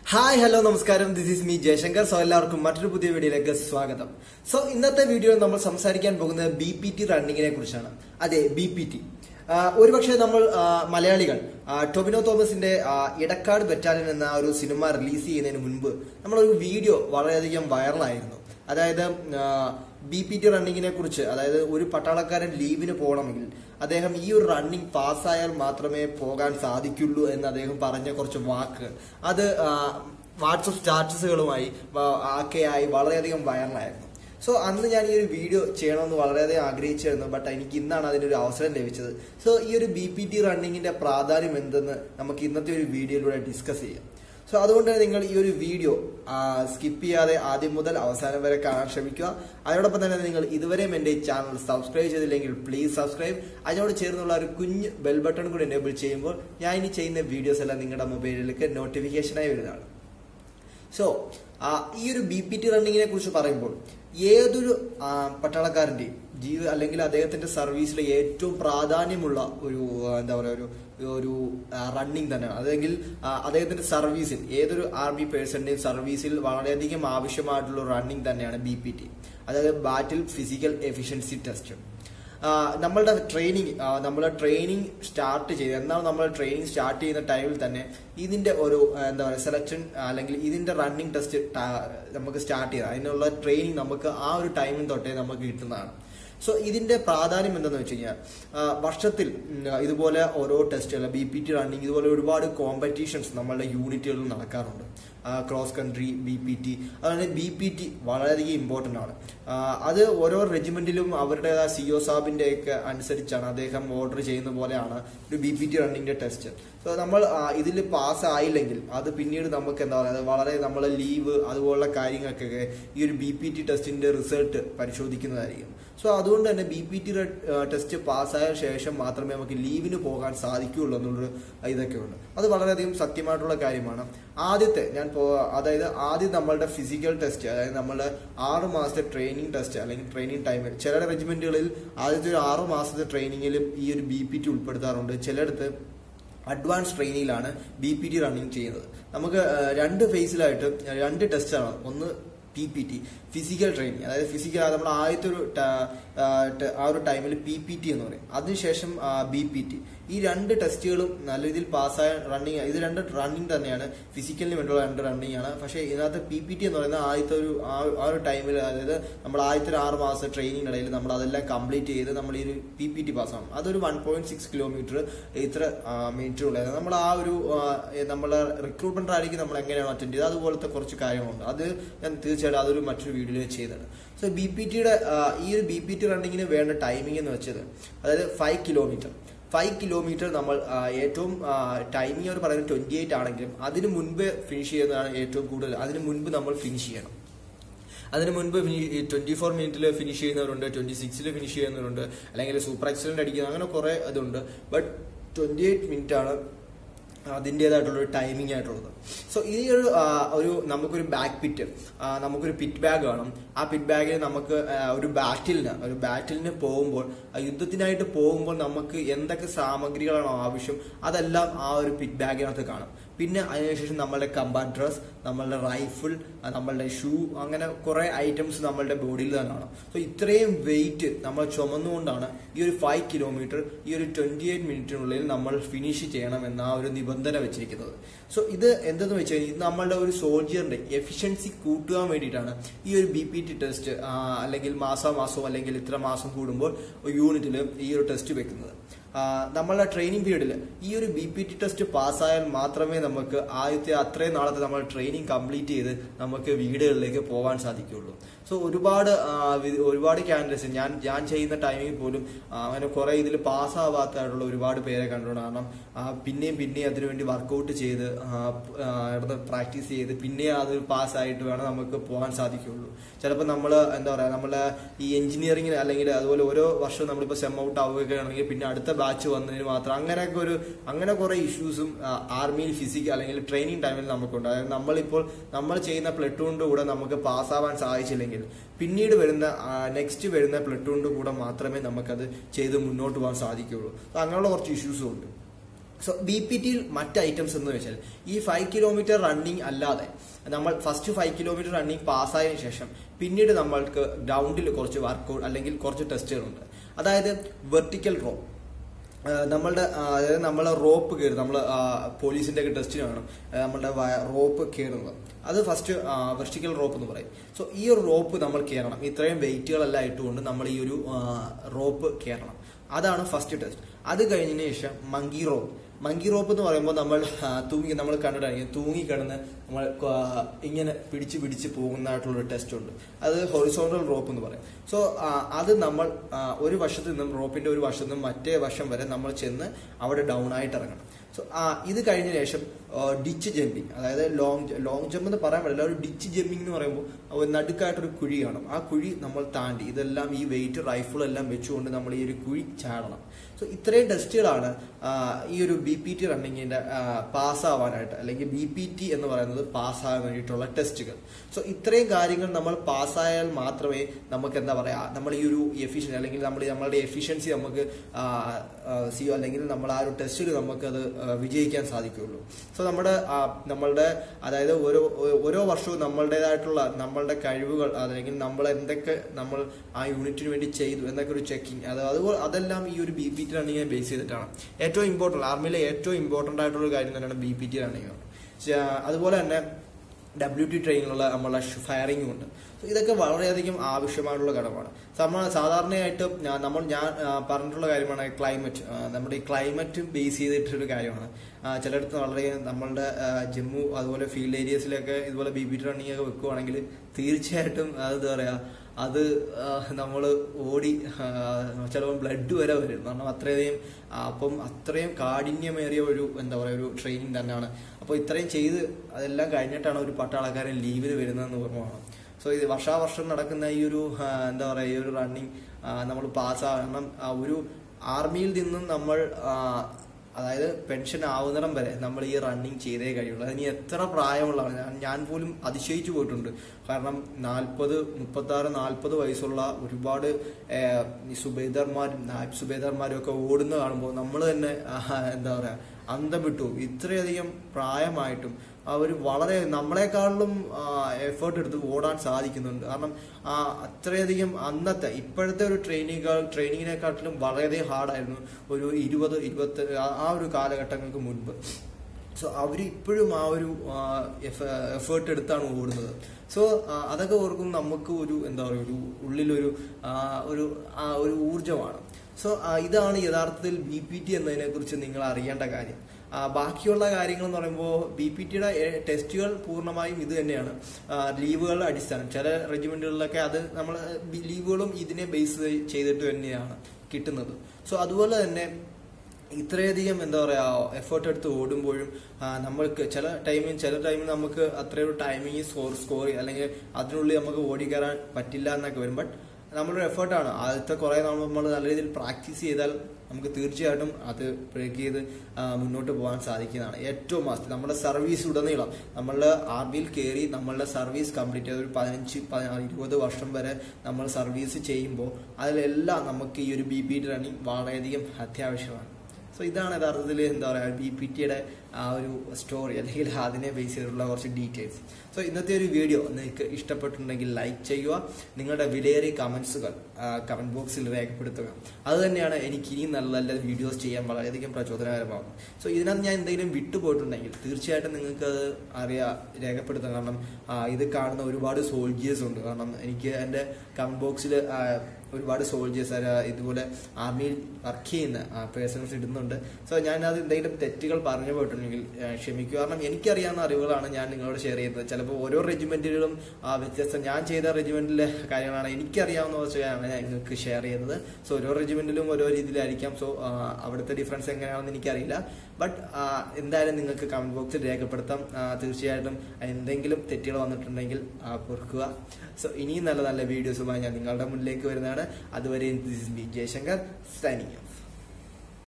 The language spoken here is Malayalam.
ഹായ് ഹലോ നമസ്കാരം this is me Jayashankar so എല്ലാവർക്കും മറ്റൊരു പുതിയ വീഡിയോയിലേക്ക് സ്വാഗതം സോ ഇന്നത്തെ വീഡിയോയിൽ നമ്മൾ സംസാരിക്കാൻ പോകുന്നത് ബി പി ടി റണ്ണിങ്ങിനെ കുറിച്ചാണ് അതെ ബി പി ടി ഒരുപക്ഷെ നമ്മൾ ആ, മലയാളികൾ ആ, ടൊബിനോ തോമസിന്റെ ആ, ഇടക്കാട് ബറ്റാലിയൻ എന്ന ഒരു സിനിമ റിലീസ് ചെയ്യുന്നതിന് മുൻപ് നമ്മളൊരു വീഡിയോ വളരെയധികം വൈറലായിരുന്നു അതായത് ബി പി ടി റണ്ണിങ്ങിനെ കുറിച്ച് അതായത് ഒരു പട്ടാളക്കാരൻ ലീവിന് പോകണമെങ്കിൽ അദ്ദേഹം ഈ ഒരു റണ്ണിങ് പാസ്സായാൽ മാത്രമേ പോകാൻ സാധിക്കുള്ളൂ എന്ന് അദ്ദേഹം പറഞ്ഞ കുറച്ച് വാക്കുകൾ അത് വാട്സപ്പ് സ്റ്റാറ്റസുകളുമായി ഒക്കെയായി വളരെയധികം വൈറലായിരുന്നു സോ അന്ന് ഞാൻ ഈ ഒരു വീഡിയോ ചെയ്യണമെന്ന് വളരെയധികം ആഗ്രഹിച്ചിരുന്നു ബട്ട് എനിക്ക് ഇന്നാണ് അതിനൊരു അവസരം ലഭിച്ചത് സോ ഈ ഒരു ബി പി ടി റണ്ണിങ്ങിന്റെ പ്രാധാന്യം എന്തെന്ന് നമുക്ക് ഇന്നത്തെ ഒരു വീഡിയോയിലൂടെ ഡിസ്കസ് ചെയ്യാം സോ അതുകൊണ്ട് തന്നെ നിങ്ങൾ ഈ ഒരു വീഡിയോ സ്കിപ്പ് ചെയ്യാതെ ആദ്യം മുതൽ അവസാനം വരെ കാണാൻ ശ്രമിക്കുക അതോടൊപ്പം തന്നെ നിങ്ങൾ ഇതുവരെയും എൻ്റെ ഈ ചാനൽ സബ്സ്ക്രൈബ് ചെയ്തില്ലെങ്കിൽ പ്ലീസ് സബ്സ്ക്രൈബ് അതിനോട് ചേർന്നുള്ള ഒരു കുഞ്ഞ് ബെൽ ബട്ടൺ കൂടി എനേബിൾ ചെയ്യുമ്പോൾ ഞാൻ ഇനി ചെയ്യുന്ന വീഡിയോസ് എല്ലാം നിങ്ങളുടെ മൊബൈലിലേക്ക് നോട്ടിഫിക്കേഷനായി വരുന്നതാണ് സോ ഈ ഒരു ബി പി ടി റണ്ണിങ്ങിനെ കുറിച്ച് പറയുമ്പോൾ ഏതൊരു ആ, പട്ടാളക്കാരന്റെയും ജീവ അല്ലെങ്കിൽ അദ്ദേഹത്തിന്റെ സർവീസിലെ ഏറ്റവും പ്രാധാന്യമുള്ള ഒരു ആ, എന്താ പറയുക ഒരു ഒരു റണ്ണിങ് തന്നെയാണ് അല്ലെങ്കിൽ ആ, അദ്ദേഹത്തിന്റെ സർവീസിൽ ഏതൊരു ആർമി പേഴ്സന്റെയും സർവീസിൽ വളരെയധികം ആവശ്യമായിട്ടുള്ള റണ്ണിങ് തന്നെയാണ് ബി പി ടി അതായത് battle physical efficiency test ah നമ്മളുടെ ട്രെയിനിങ് നമ്മൾ ട്രെയിനിങ് സ്റ്റാർട്ട് ചെയ്ത് എന്നാൽ നമ്മൾ ട്രെയിനിങ് സ്റ്റാർട്ട് ചെയ്യുന്ന ടൈമിൽ തന്നെ ഇതിന്റെ ഒരു ആഹ് എന്താ പറയുക സെലക്ഷൻ അല്ലെങ്കിൽ ഇതിന്റെ റണ്ണിങ് ടെസ്റ്റ് നമുക്ക് സ്റ്റാർട്ട് ചെയ്യാം അതിനുള്ള ട്രെയിനിങ് നമുക്ക് ആ ഒരു ടൈമിൽ തൊട്ടേ നമുക്ക് കിട്ടുന്നതാണ് സോ ഇതിന്റെ പ്രാധാന്യം എന്തെന്ന് വെച്ച് കഴിഞ്ഞാൽ ആഹ് വർഷത്തിൽ ഉം, ഇതുപോലെ ഓരോ ടെസ്റ്റുകൾ ബി പി ടി റണ്ണിങ് ഇതുപോലെ ഒരുപാട് കോമ്പറ്റീഷൻസ് നമ്മളുടെ യൂണിറ്റുകളിൽ നടക്കാറുണ്ട് cross country B P T അതുപോലെ ബി പി ടി വളരെയധികം ഇമ്പോർട്ടൻ്റ് ആണ് ആ, അത് ഓരോ റെജിമെന്റിലും അവരുടേതായ സി ഒ സാബിന്റെ ഒക്കെ അനുസരിച്ചാണ് അദ്ദേഹം ഓർഡർ ചെയ്യുന്ന പോലെയാണ് ഒരു ബി പി ടി റണ്ണിങ്ങിന്റെ ടെസ്റ്റ് സോ നമ്മൾ ഇതിൽ പാസ് ആയില്ലെങ്കിൽ അത് പിന്നീട് നമുക്ക് എന്താ പറയുക വളരെ നമ്മൾ ലീവ് അതുപോലുള്ള കാര്യങ്ങൾക്കൊക്കെ ഈ ഒരു ബി പി ടി ടെസ്റ്റിന്റെ റിസൾട്ട് പരിശോധിക്കുന്നതായിരിക്കും സോ അതുകൊണ്ട് തന്നെ ബി പി ടി ടെസ്റ്റ് പാസ്സായ ശേഷം മാത്രമേ നമുക്ക് ലീവിന് പോകാൻ സാധിക്കുകയുള്ളൂ എന്നുള്ളൊരു ഇതൊക്കെ ഉണ്ട് അത് വളരെയധികം സത്യമായിട്ടുള്ള കാര്യമാണ് ആദ്യത്തെ ഞാൻ പോ അതായത് ആദ്യം നമ്മളുടെ ഫിസിക്കൽ ടെസ്റ്റ് അതായത് നമ്മളുടെ ആറ് മാസത്തെ ട്രെയിനിങ് ടെസ്റ്റ് അല്ലെങ്കിൽ ട്രെയിനിങ് ടൈമിൽ ചില റെജിമെന്റുകളിൽ ആദ്യത്തെ ഒരു ആറ് മാസത്തെ ട്രെയിനിങ്ങിലും ഈ ഒരു ബി പി ടി ഉൾപ്പെടുത്താറുണ്ട് ചിലയിടത്ത് അഡ്വാൻസ് ട്രെയിനിങ്ങിലാണ് ബി പി ടി റണ്ണിങ് ചെയ്യുന്നത് നമുക്ക് ആ, രണ്ട് ഫേസിലായിട്ട് രണ്ട് ടെസ്റ്റാണ് ഒന്ന് P P T physical training അതായത് ഫിസിക്കൽ നമ്മൾ ആദ്യത്തെ ഒരു ട- ആ, ട- ആ ഒരു ടൈമിൽ പി പി ടി എന്ന് പറയും അതിനുശേഷം ബി പി ടി ഈ രണ്ട് ടെസ്റ്റുകളും നല്ല രീതിയിൽ പാസ്സായ റണ്ണിങ് ഇത് രണ്ട് റണ്ണിങ് തന്നെയാണ് ഫിസിക്കലിന് വേണ്ടിയുള്ള രണ്ട് റണ്ണിങ് ആണ് പക്ഷേ ഇതിനകത്ത് പി പി ടി എന്ന് പറയുന്ന ആദ്യത്തെ ഒരു ആ ആ ഒരു ടൈമിൽ അതായത് നമ്മൾ ആദ്യത്തെ ഒരു ആറ് മാസത്തെ ട്രെയിനിങ് ഇടയിൽ നമ്മൾ അതെല്ലാം കംപ്ലീറ്റ് ചെയ്ത് നമ്മൾ ഈ ഒരു പി പി ടി പാസ്സാവും അതൊരു വൺ പോയിന്റ് സിക്സ് കിലോമീറ്റർ ഇത്ര മീറ്റർ ഉള്ളത് നമ്മൾ ആ ഒരു ആ, ഏ, നമ്മളെ റിക്രൂട്ട്മെന്റ് റാലിക്ക് നമ്മൾ എങ്ങനെയാണ് അറ്റൻഡ് ചെയ്തത് അതുപോലത്തെ കുറച്ച് കാര്യങ്ങളുണ്ട് അത് ഞാൻ തീർച്ചയായിട്ടും അതൊരു മറ്റൊരു വീഡിയോയിൽ ചെയ്തതാണ് സോ ബി പി ടിയുടെ ഈ ഒരു ബി പി ടി റണ്ണിങ്ങിന് വേണ്ട ടൈമിംഗ് എന്ന് വെച്ചത് അതായത് ഫൈവ് കിലോമീറ്റർ ഫൈവ് കിലോമീറ്റർ നമ്മൾ ആ, ഏറ്റവും ടൈമിംഗ് അവർ പറയുന്നത് ട്വന്റി എയ്റ്റ് ആണെങ്കിലും അതിന് മുൻപ് ഫിനിഷ് ചെയ്യുന്നതാണ് ഏറ്റവും കൂടുതൽ അതിന് മുൻപ് നമ്മൾ ഫിനിഷ് ചെയ്യണം അതിന് മുൻപ് ട്വന്റി ഫോർ മിനിറ്റിൽ ഫിനിഷ് ചെയ്യുന്നവരുണ്ട് ട്വന്റി സിക്സിൽ ഫിനിഷ് ചെയ്യുന്നവരുണ്ട് അല്ലെങ്കിൽ സൂപ്പർ എക്സലന്റ് അടിക്കുന്ന അങ്ങനെ കുറെ ഇതുണ്ട് ബട്ട് ട്വന്റി എയ്റ്റ് മിനിറ്റ് ആണ് അതിൻ്റെതായിട്ടുള്ള ഒരു ടൈമിംഗ് ആയിട്ടുള്ളത് സോ ഈ ഒരു ആ, ഒരു നമുക്കൊരു ബാക്ക് പിറ്റ് നമുക്കൊരു പിറ്റ് ബാഗ് കാണും ആ പിറ്റ് ബാഗിൽ നമുക്ക് ആ, ഒരു ബാറ്റിലിന് ഒരു ബാറ്റിലിന് പോകുമ്പോൾ ആ യുദ്ധത്തിനായിട്ട് പോകുമ്പോൾ നമുക്ക് എന്തൊക്കെ സാമഗ്രികളാണോ ആവശ്യം അതെല്ലാം ആ ഒരു പിറ്റ് ബാഗിനകത്ത് കാണും പിന്നെ അതിനുശേഷം നമ്മളുടെ കമ്പാർട്ട് ഡ്രസ് നമ്മളുടെ റൈഫിൾ നമ്മളുടെ ഷൂ അങ്ങനെ കുറെ ഐറ്റംസ് നമ്മളുടെ ബോഡിയിൽ തന്നെ കാണാം സോ ഇത്രയും വെയിറ്റ് നമ്മൾ ചുമന്നുകൊണ്ടാണ് ഈ ഒരു ഫൈവ് കിലോമീറ്റർ ഈ ഒരു ട്വന്റി എയ്റ്റ് മിനിറ്റിനുള്ളിൽ നമ്മൾ ഫിനിഷ് ചെയ്യണം എന്ന ആ ഒരു നിബന്ധന വെച്ചിരിക്കുന്നത് സോ ഇത് എന്തെന്ന് വെച്ച് കഴിഞ്ഞാൽ ഇത് നമ്മളുടെ ഒരു സോൾജിയറിന്റെ എഫിഷ്യൻസി കൂട്ടുവാൻ വേണ്ടിയിട്ടാണ് ഈ ഒരു ബി പി ടി ടെസ്റ്റ് അല്ലെങ്കിൽ മാസാമാസവും അല്ലെങ്കിൽ ഇത്ര മാസം കൂടുമ്പോൾ യൂണിറ്റിൽ ഈ ഒരു ടെസ്റ്റ് വെക്കുന്നത് ആ, നമ്മളുടെ ട്രെയിനിങ് പീരീഡിൽ ഈ ഒരു ബി പി ടി ടെസ്റ്റ് പാസ്സായാൽ മാത്രമേ നമുക്ക് ആദ്യത്തെ അത്രയും നാളത്തെ നമ്മൾ ട്രെയിനിങ് കംപ്ലീറ്റ് ചെയ്ത് നമുക്ക് വീടുകളിലേക്ക് പോകാൻ സാധിക്കുകയുള്ളൂ സോ ഒരുപാട് ആ, വി- ഒരുപാട് കാൻഡിഡേറ്റ്സ് ഞാൻ ഞാൻ ചെയ്യുന്ന ടൈമിൽ പോലും ആ, അങ്ങനെ കുറെ ഇതിൽ പാസ്സാവാത്തായിട്ടുള്ള ഒരുപാട് പേരെ കണ്ടുകൊണ്ട് കാരണം ആ, പിന്നെയും പിന്നെയും അതിനുവേണ്ടി വർക്കൗട്ട് ചെയ്ത് പ്രാക്ടീസ് ചെയ്ത് പിന്നെയും അത് പാസ്സായിട്ട് വേണം നമുക്ക് പോകാൻ സാധിക്കുകയുള്ളൂ ചിലപ്പോൾ നമ്മൾ എന്താ പറയുക നമ്മളെ ഈ എഞ്ചിനീയറിംഗിന് അല്ലെങ്കിൽ അതുപോലെ ഓരോ വർഷവും നമ്മളിപ്പോൾ സെം ഔട്ട് ആവുകയാണെങ്കിൽ പിന്നെ അടുത്ത ബാച്ച് വന്നതിന് മാത്രം അങ്ങനെയൊക്കെ ഒരു അങ്ങനെ കുറെ ഇഷ്യൂസും ആർമിയിൽ ഫിസിക്കൽ അല്ലെങ്കിൽ ട്രെയിനിങ് ടൈമിൽ നമുക്കുണ്ട് അതായത് നമ്മളിപ്പോൾ നമ്മൾ ചെയ്യുന്ന പ്ലറ്റൂണിന്റെ കൂടെ നമുക്ക് പാസ്സാവാൻ സാധിച്ചില്ലെങ്കിൽ പിന്നീട് വരുന്ന നെക്സ്റ്റ് വരുന്ന പ്ലറ്റൂണിന്റെ കൂടെ മാത്രമേ നമുക്കത് ചെയ്ത് മുന്നോട്ട് പോകാൻ സാധിക്കുകയുള്ളൂ So അങ്ങനെയുള്ള കുറച്ച് ഇഷ്യൂസും ഉണ്ട് സോ ബി പി ടിയിൽ മറ്റ് ഐറ്റംസ് എന്ന് വെച്ചാൽ ഈ ഫൈവ് കിലോമീറ്റർ റണ്ണിങ് അല്ലാതെ നമ്മൾ ഫസ്റ്റ് ഫൈവ് കിലോമീറ്റർ റണ്ണിങ് പാസ്സായതിനു ശേഷം പിന്നീട് നമ്മൾക്ക് ഗ്രൗണ്ടിൽ കുറച്ച് വർക്കൗട്ട് അല്ലെങ്കിൽ കുറച്ച് ടെസ്റ്റുകളുണ്ട് അതായത് വെർട്ടിക്കൽ റോപ്പ് നമ്മളുടെ ആ, അതായത് നമ്മൾ റോപ്പ് കയറി നമ്മൾ പോലീസിന്റെ ഒക്കെ ടെസ്റ്റിന് വേണം ആ, നമ്മളുടെ റോപ്പ് കയറുന്നത് അത് ഫസ്റ്റ് വെർട്ടിക്കൽ റോപ്പ് എന്ന് പറയും സോ ഈ ഒരു റോപ്പ് നമ്മൾ കയറണം ഇത്രയും വെയിറ്റുകളെല്ലാം ഇട്ടുകൊണ്ട് നമ്മൾ ഈ ഒരു റോപ്പ് കയറണം അതാണ് ഫസ്റ്റ് ടെസ്റ്റ് അത് കഴിഞ്ഞതിന് ശേഷം മങ്കി റോപ്പ് മങ്കി റോപ്പ് എന്ന് പറയുമ്പോൾ നമ്മൾ ആ, തൂങ്ങി നമ്മൾ കണ്ടിട്ടായിരിക്കും തൂങ്ങി കിടന്ന് നമ്മൾ ആ, ഇങ്ങനെ പിടിച്ച് പിടിച്ച് പോകുന്നതായിട്ടുള്ള ഒരു ടെസ്റ്റ് ഉണ്ട് അത് ഹൊറിസോണ്ടൽ റോപ്പ് എന്ന് പറയും സോ അത് നമ്മൾ ആ, ഒരു വശത്ത് നിന്നും റോപ്പിന്റെ ഒരു വശത്ത് നിന്നും മറ്റേ വശം വരെ നമ്മൾ ചെന്ന് അവിടെ ഡൗൺ ആയിട്ട് ഇറങ്ങണം സോ ഇത് കഴിഞ്ഞ ശേഷം ഡിച്ച് ജമ്പിങ് അതായത് ലോങ് ലോങ് ജമ്പ് എന്ന് പറയാൻ പറ്റില്ല ഒരു ഡിച്ച് ജമ്പിങ് എന്ന് പറയുമ്പോൾ ഒരു നടുക്കായിട്ടൊരു കുഴി കാണും ആ കുഴി നമ്മൾ താണ്ടി ഇതെല്ലാം ഈ വെയിറ്റ് റൈഫിൾ എല്ലാം വെച്ചുകൊണ്ട് നമ്മൾ ഈ ഒരു കുഴി ചാടണം സോ ഇത്രയും ടെസ്റ്റുകളാണ് ആ, ഈ ഒരു ബി പി ടി റണ്ണിങ്ങിന്റെ പാസ്സാവാനായിട്ട് അല്ലെങ്കിൽ ബി പി ടി എന്ന് പറയുന്നത് പാസ്സാകാൻ വേണ്ടിയിട്ടുള്ള ടെസ്റ്റുകൾ സോ ഇത്രയും കാര്യങ്ങൾ നമ്മൾ പാസ്സായാൽ മാത്രമേ നമുക്ക് എന്താ പറയാ നമ്മൾ ഈ ഒരു എഫിഷ്യൻ അല്ലെങ്കിൽ നമ്മൾ നമ്മളുടെ എഫിഷ്യൻസി നമുക്ക് സിയോ അല്ലെങ്കിൽ നമ്മൾ ആ ഒരു ടെസ്റ്റിൽ നമുക്കത് ആ, വിജയിക്കാൻ സാധിക്കുകയുള്ളൂ സോ നമ്മുടെ ആ, നമ്മളുടെ അതായത് ഓരോ ഓരോ വർഷവും നമ്മളുടേതായിട്ടുള്ള നമ്മളുടെ കഴിവുകൾ അല്ലെങ്കിൽ നമ്മൾ എന്തൊക്കെ നമ്മൾ ആ യൂണിറ്റിന് വേണ്ടി ചെയ്തു എന്നൊക്കെ ഒരു ചെക്കിങ് അത് അതുപോലെ അതെല്ലാം ഈ ഒരു ബി പി ടി റണ്ണിങ്ങിനെ ബേസ് ചെയ്തിട്ടാണ് ഏറ്റവും ഇമ്പോർട്ടൻ്റ് ആർമിയിലെ ഏറ്റവും ഇമ്പോർട്ടൻ്റ് ആയിട്ടുള്ള ഒരു കാര്യം തന്നെയാണ് ബി പി ടി റണ്ണിങ് അതുപോലെ തന്നെ ഡബ്ല്യു ടി ട്രെയിനിലുള്ള നമ്മളെ ഫയറിംഗും ഉണ്ട് So ഇതൊക്കെ വളരെയധികം ആവശ്യമായിട്ടുള്ള ഘടകമാണ് നമ്മൾ സാധാരണയായിട്ട് ഞാൻ- നമ്മൾ ഞാൻ ആ, പറഞ്ഞിട്ടുള്ള കാര്യമാണ് ക്ലൈമറ്റ് നമ്മുടെ ഈ ക്ലൈമറ്റ് ബേസ് ചെയ്തിട്ടൊരു കാര്യമാണ് ആ, ചിലയിടത്ത് വളരെ നമ്മളുടെ ആ, ജമ്മു അതുപോലെ ഫീൽഡ് ഏരിയസിലൊക്കെ ഇതുപോലെ ബി ബി ടി റണ്ണിങ് ഒക്കെ വെക്കുവാണെങ്കിൽ തീർച്ചയായിട്ടും അത് എന്താ പറയാ അത് നമ്മൾ ഓടി ചിലപ്പോൾ ബ്ലഡ് വരെ വരും കാരണം അത്രയധികം ആ, അപ്പം അത്രയും കാഠിന്യമേറിയ ഒരു എന്താ പറയുക ഒരു ട്രെയിനിങ് തന്നെയാണ് അപ്പോൾ ഇത്രയും ചെയ്ത് അതെല്ലാം കഴിഞ്ഞിട്ടാണ് ഒരു പട്ടാളക്കാരൻ ലീവിന് വരുന്നതെന്ന് ഓർമ്മ വേണം സോ ഇത് വർഷാവർഷം നടക്കുന്ന ഈ ഒരു ആ, എന്താ പറയുക ഈ ഒരു റണ്ണിങ് നമ്മൾ പാസ്സാകണം ആ, ഒരു ആർമിയിൽ നിന്നും നമ്മൾ ആ, അതായത് പെൻഷൻ ആവുന്നിടം വരെ നമ്മൾ ഈ റണ്ണിങ് ചെയ്തേ കഴിയുള്ളൂ അതിന് എത്ര പ്രായമുള്ളതാണ് ഞാൻ ഞാൻ പോലും അതിശയിച്ചു പോയിട്ടുണ്ട് കാരണം നാൽപ്പത് മുപ്പത്തി ആറ് നാൽപ്പത് വയസ്സുള്ള ഒരുപാട് ഏഹ്, ഈ സുബേദർമാരും നായബ് സുബേദർമാരും ഒക്കെ ഓടുന്ന കാണുമ്പോൾ നമ്മൾ തന്നെ ആഹ്, എന്താ പറയാ അന്തം വിട്ടു പോകും. ഇത്രയധികം പ്രായമായിട്ടും അവർ വളരെ നമ്മളെക്കാളിലും എഫേർട്ട് എടുത്ത് ഓടാൻ സാധിക്കുന്നുണ്ട് കാരണം ആ, അത്രയധികം അന്നത്തെ ഇപ്പോഴത്തെ ഒരു ട്രെയിനിങ് ട്രെയിനിങ്ങിനെക്കാട്ടിലും വളരെയധികം ഹാർഡായിരുന്നു ഒരു ഇരുപത് ഇരുപത്തി ആ- ആ ഒരു കാലഘട്ടങ്ങൾക്ക് മുൻപ് സോ അവർ ഇപ്പോഴും ആ ഒരു എഫേർട്ട് എടുത്താണ് ഓടുന്നത് സോ അതൊക്കെ ഓർക്കും നമുക്ക് ഒരു എന്താ പറയുക ഒരു ഉള്ളിലൊരു ആ, ഒരു ആ, ഒരു ഊർജമാണ് സോ ഇതാണ് യഥാർത്ഥത്തിൽ ബി പി ടി എന്നതിനെ കുറിച്ച് നിങ്ങൾ അറിയേണ്ട കാര്യം ആ, ബാക്കിയുള്ള കാര്യങ്ങൾ എന്ന് പറയുമ്പോൾ ബി പി ടിയുടെ ടെസ്റ്റുകൾ പൂർണ്ണമായും ഇത് തന്നെയാണ് ആ, ലീവുകളുടെ അടിസ്ഥാനം ചില റെജിമെന്റുകളിലൊക്കെ അത് നമ്മൾ ലീവുകളും ഇതിനെ ബേസ് ചെയ്തിട്ട് തന്നെയാണ് കിട്ടുന്നത് സോ അതുപോലെ തന്നെ ഇത്രയധികം എന്താ പറയാ എഫേർട്ട് എടുത്ത് ഓടുമ്പോഴും ആ, നമ്മൾക്ക് ചില ടൈമിൽ ചില ടൈമിൽ നമുക്ക് അത്രയൊരു ടൈമിങ് സ്കോർ സ്കോർ അല്ലെങ്കിൽ അതിനുള്ളിൽ നമുക്ക് ഓടിക്കയറാൻ പറ്റില്ല എന്നൊക്കെ വരും ബട്ട് നമ്മളൊരു എഫേർട്ടാണ് ആദ്യത്തെ കുറെ നമ്മൾ നമ്മൾ നല്ല രീതിയിൽ പ്രാക്ടീസ് ചെയ്താൽ നമുക്ക് തീർച്ചയായിട്ടും അത് ബ്രേക്ക് ചെയ്ത് ആ, മുന്നോട്ട് പോകാൻ സാധിക്കുന്നതാണ് ഏറ്റവും മസ്റ്റ് നമ്മുടെ സർവീസ് ഉടനീളം നമ്മളുടെ ആർമിയിൽ കയറി നമ്മളുടെ സർവീസ് കംപ്ലീറ്റ് ചെയ്ത് ഒരു പതിനഞ്ച് പതിനാറ് ഇരുപത് വർഷം വരെ നമ്മൾ സർവീസ് ചെയ്യുമ്പോൾ അതിലെല്ലാം നമുക്ക് ഈ ഒരു ബി പി ടി റണ്ണിങ് വളരെയധികം അത്യാവശ്യമാണ് സോ ഇതാണ് യഥാർത്ഥത്തിൽ എന്താ പറയുക ബി പി ടിയുടെ ആ ഒരു സ്റ്റോറി അല്ലെങ്കിൽ അതിനെ ബേസ് ചെയ്തിട്ടുള്ള കുറച്ച് ഡീറ്റെയിൽസ് സോ ഇന്നത്തെ ഒരു വീഡിയോ നിങ്ങൾക്ക് ഇഷ്ടപ്പെട്ടിട്ടുണ്ടെങ്കിൽ ലൈക്ക് ചെയ്യുക നിങ്ങളുടെ വിലയേറിയ കമൻസുകൾ കമന്റ് ബോക്സിൽ രേഖപ്പെടുത്തുക അത് തന്നെയാണ് എനിക്ക് ഇനിയും നല്ല നല്ല വീഡിയോസ് ചെയ്യാൻ വളരെയധികം പ്രചോദനകരമാകും സോ ഇതിനകത്ത് ഞാൻ എന്തെങ്കിലും വിട്ടുപോയിട്ടുണ്ടെങ്കിൽ തീർച്ചയായിട്ടും നിങ്ങൾക്ക് അത് അറിയാ രേഖപ്പെടുത്താം കാരണം ആ, ഇത് കാണുന്ന ഒരുപാട് സോൾജിയേഴ്സ് ഉണ്ട് കാരണം എനിക്ക് എൻ്റെ കമന്റ് ബോക്സിൽ ഒരുപാട് സോൾജിയേഴ്സ് ഇതുപോലെ ആർമിയിൽ വർക്ക് ചെയ്യുന്ന പേഴ്സൺസ് ഇടുന്നുണ്ട് സോ ഞാൻ അത് എന്തെങ്കിലും തെറ്റുകൾ പറഞ്ഞു പോയിട്ടുണ്ടെങ്കിൽ ആ, ക്ഷമിക്കുക കാരണം എനിക്കറിയാവുന്ന അറിവുകളാണ് ഞാൻ നിങ്ങളോട് ഷെയർ ചെയ്യുന്നത് ചിലപ്പോൾ ഓരോ റെജിമെന്റുകളും വ്യത്യസ്തം ഞാൻ ചെയ്ത റെജിമെന്റിലെ കാര്യങ്ങളാണ് എനിക്കറിയാവുന്ന കുറച്ച് കാര്യമാണ് ഞാൻ നിങ്ങൾക്ക് ഷെയർ ചെയ്യുന്നത് സോ ഓരോ റെജിമെന്റിലും ഓരോ രീതിയിലായിരിക്കാം സോ അവിടുത്തെ ഡിഫറൻസ് എങ്ങനെയാണെന്ന് എനിക്കറിയില്ല ബട്ട് എന്തായാലും നിങ്ങൾക്ക് കമന്റ് ബോക്സിൽ രേഖപ്പെടുത്താം ആ, തീർച്ചയായിട്ടും എന്തെങ്കിലും തെറ്റുകൾ വന്നിട്ടുണ്ടെങ്കിൽ ആ, പൊറുക്കുക സോ ഇനിയും നല്ല നല്ല വീഡിയോസുമായി ഞാൻ നിങ്ങളുടെ മുന്നിലേക്ക് വരുന്നതാണ് അതുവരെ this is B Jayashankar signing